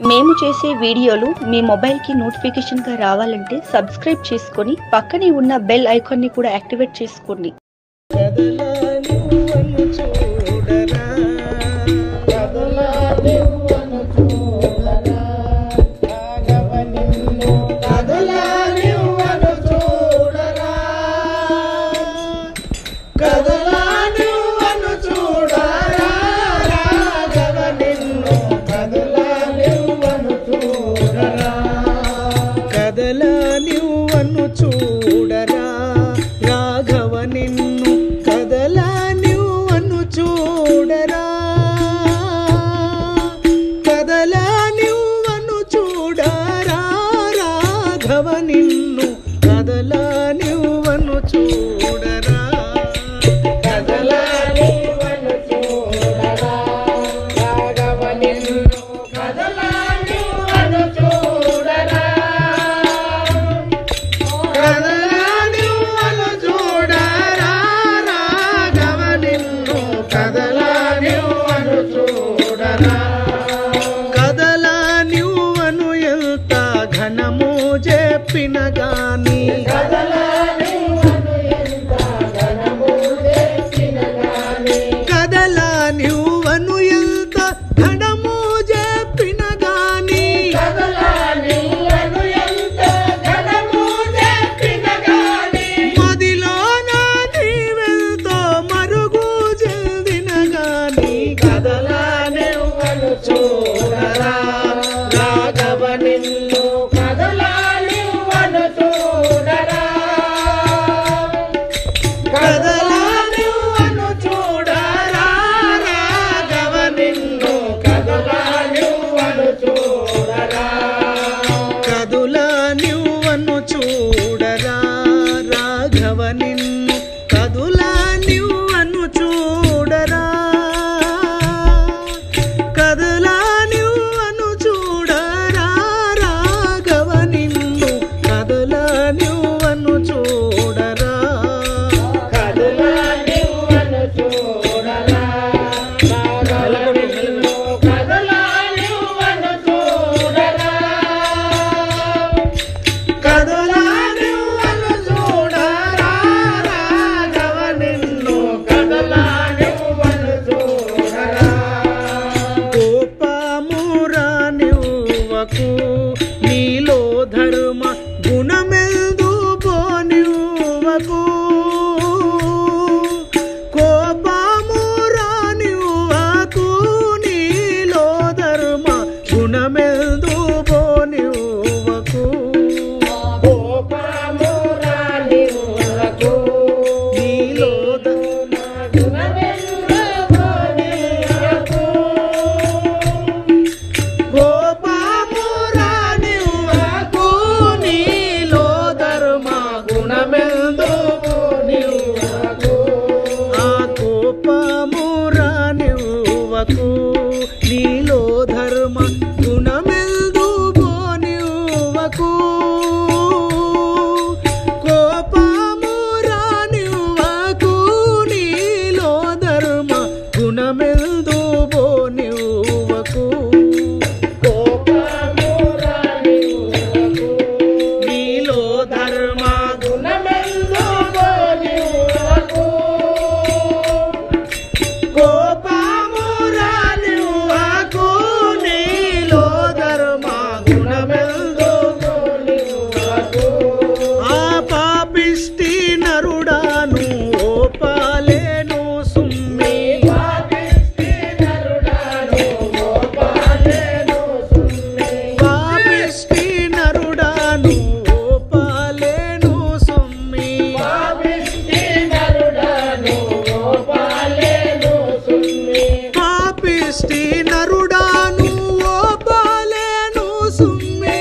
మేము చేసే వీడియోలు మీ మొబైల్కి నోటిఫికేషన్గా రావాలంటే సబ్స్క్రైబ్ చేసుకొని పక్కనే ఉన్న బెల్ ఐకాన్ని కూడా యాక్టివేట్ చేసుకోండి కదలా నువ్వను చూడరా కదలా నువ్వను చూడరా రాఘవ నిన్ను కదలా నువ్వను చూడరా కదలా నువ్వను చూడరా రాఘవ నిన్ను కదలా నువ్వను చూడరా కదలా నువ్వను చూడరా రాఘవ నిన్ను కదలా నువ్వను చూడరా కదలా నువ్వను చూడరా రాఘవ నిన్ను కదలా నువ్వను చూడరా కదలా నువ్వను చూడరా రాఘవ నిన్ను కదలా నువ్వను చూడరా కదలానివ్వను చూడరా రాఘవ నిన్ను కదలానివ్వను చూడరా కదలానివ్వను ఎంత ఘనము చెప్పిన గాని కదలానివ్వను ఎంత ఘనము చెప్పిన గాని మదిలో నా నీవెంతో మరుగు చెందిన గాని కదలానివ్వను చూడరా రాఘవ నిన్ను కదలానివ్వను చూడరా కదలానివ్వను చూడరా రాఘవ నిన్ను కదలానివ్వను చూడరా కదులా నివ్వను చూడరా రాఘవ నిన్ను కదులా నివ్వను చూడరా కదులా నివ్వను చూడరా రాఘవ నిన్ను కదులా నివ్వను చూడరా కదులా నివ్వను చూడరా రాఘవ నిన్ను కదులా నివ్వను చూడరా కదలా నువ్వను చూడరా రాఘవ నిన్ను కదలా నువ్వను చూడరా కోపమురా నువ్వకు నీలో ధర్మ గుణమెందు పోనివ్వకు కోపమురా నువ్వకు నీలో ధర్మ గుణమెందు పోనివ్వకు కోపమురా నువ్వకు నీలో ధర్మ గుణమెందు పోనివ్వకు గోపామురా నివ్వకు నీలో ధర్మ గుణమెందు నివ్వకు ఆ కోపమురా నివ్వకు నీలో ధర్మ గుణమెందు నివ్వకు కోపమురా నివ్వకు నీలో ధర్మ గుణమెందు నివ్వకు నీలో ధర్మ గుణమెందు నివ్వకు కోపమురా నివ్వకు నీలో ధర్మ గుణమెందు నివ్వకు ఆ పాపిష్టి నరుడాను ఓపాలేను సుమ్మి పాపిష్టి నరుడాను ఓపాలేను సుమ్మి పాపిష్టి నరుడాను ఓపాలేను సుమ్మి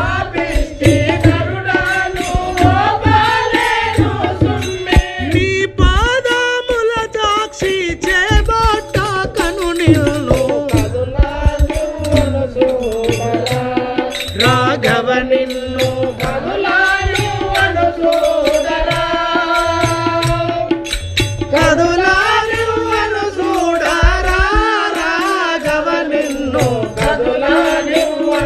నీ పాదముల సాక్షి చేపట్ట కను నిల్లు రాఘవ నిన్ను కదులా నువ్వను చూడరా రాఘవ నిన్ను కదులా నువ్వను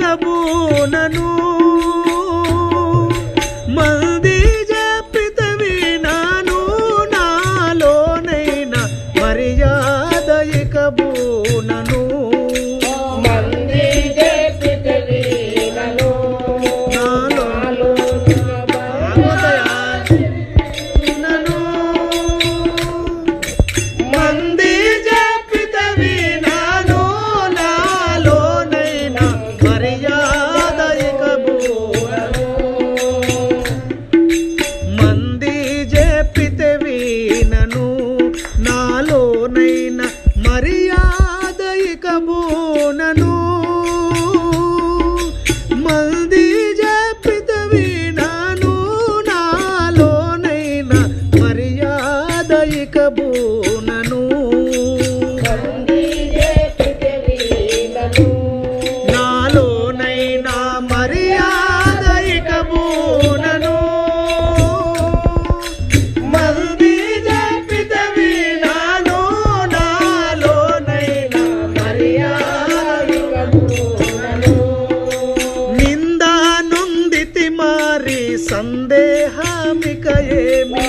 బూనను మంది చెప్పితవి నాను నాలోనైన మర్యాద ఇక బూనను మంది చెప్పితవి నను నాలో నను మంది చెప్పితవి నాను నాలోనైన మర్యాద ఇక బూనను మంది చెప్పితవి నను నాలోనైన మర్యాద ఇక బూనను మంది చెప్పితవి నాను నాలోనైన మర్యాద ఇక బూనను మంది చెప్పితవి నను నాలోనైనా మర్యాద ఇక బూనను మంది చెప్పితవి నాను నాలోనైనా మర్యాద ఇక బూనను నిందా నొందితి మారి సందేహమిక ఏమి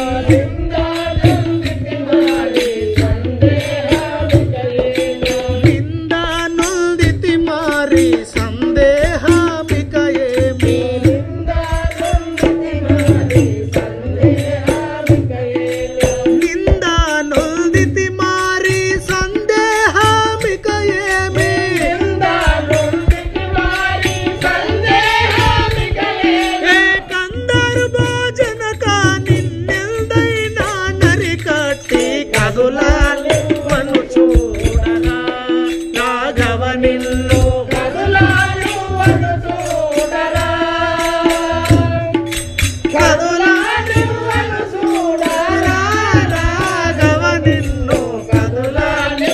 నిందా నొందితి మారి సందేహమిక ఏమి నిందా నొందితి మారి సందేహమిక ఏమి ఏ కందరు భోజనక నిన్నెల్దైనా నరికట్టి కదులాలి మను చూడరా రాఘవ నిన్ను కదులాలి మను చూడరా రాఘవ నిన్ను కదులాలి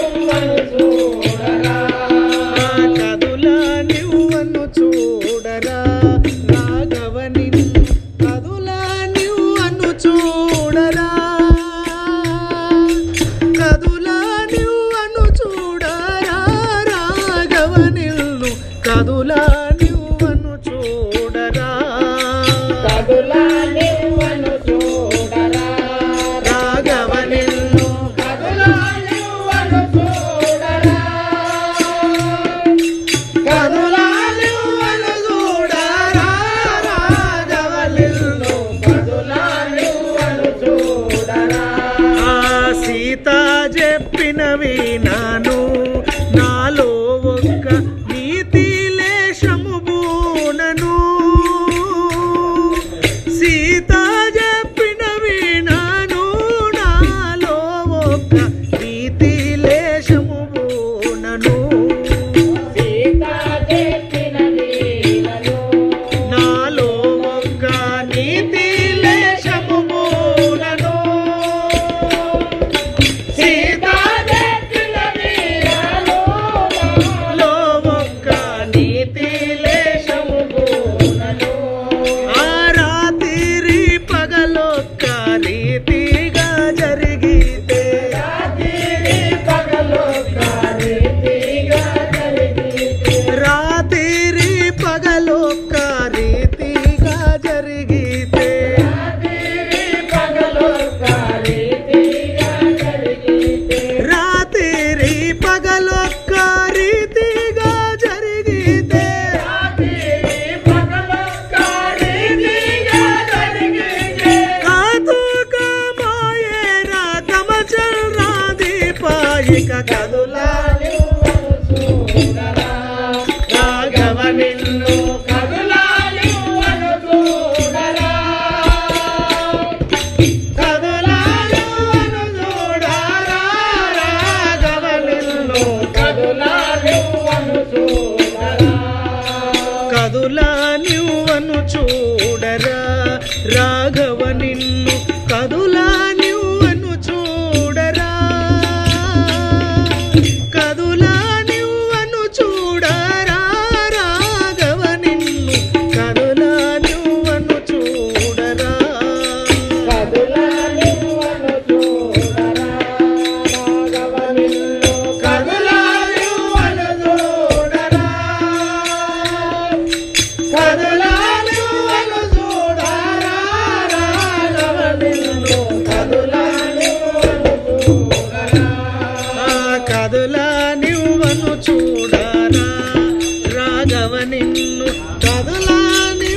కదులా నివ్వను చూడరా రాఘవ నిన్ను కదులా నివ్వను చూడరా కదులా నివ్వను చూడరా రాఘవ నిన్ను కదులా నివ్వను చూడరా రాఘవ నిన్ను కదులా నివ్వను చూడరా రాఘవ నిన్ను ఆ సీత చెప్పినవి నాను నాలో ఒక్క నీతి లేశము బూనను సీత చెప్పినవి నాను నాలో ఒక్క నీతి లేశము బూనను నాలో ఒక్క నీతి లేశము బూనను సీత లో ఒక్క నీతి లేశము బూనను ఆ రాత్రి పగలొక్క రీతిగా జరిగితే రాత్రి పగలొక్క రీతిగా జరిగితే రాత్రి పగలొక్క రీతిగా జరిగితే కాతుక మాయేరా కమచల్ రాదీపాయిక కదులా రాఘవ నిన్ను కదులాను అను చూడరా రాఘవ నిన్ను కదులా నువ్వను చూడరా రాఘవ నిన్ను కదులా నువ్వను చూడరా కదులా నువ్వను చూడరా రాఘవ నిన్ను కదులా నువ్వను చూడరా కదులా నువ్వను చూడరా కదులా నువ్వను చూడరా రాఘవ నిన్ను కదులా ఆ కదులా నువ్వను చూడరా రాఘవ నిన్ను కదులా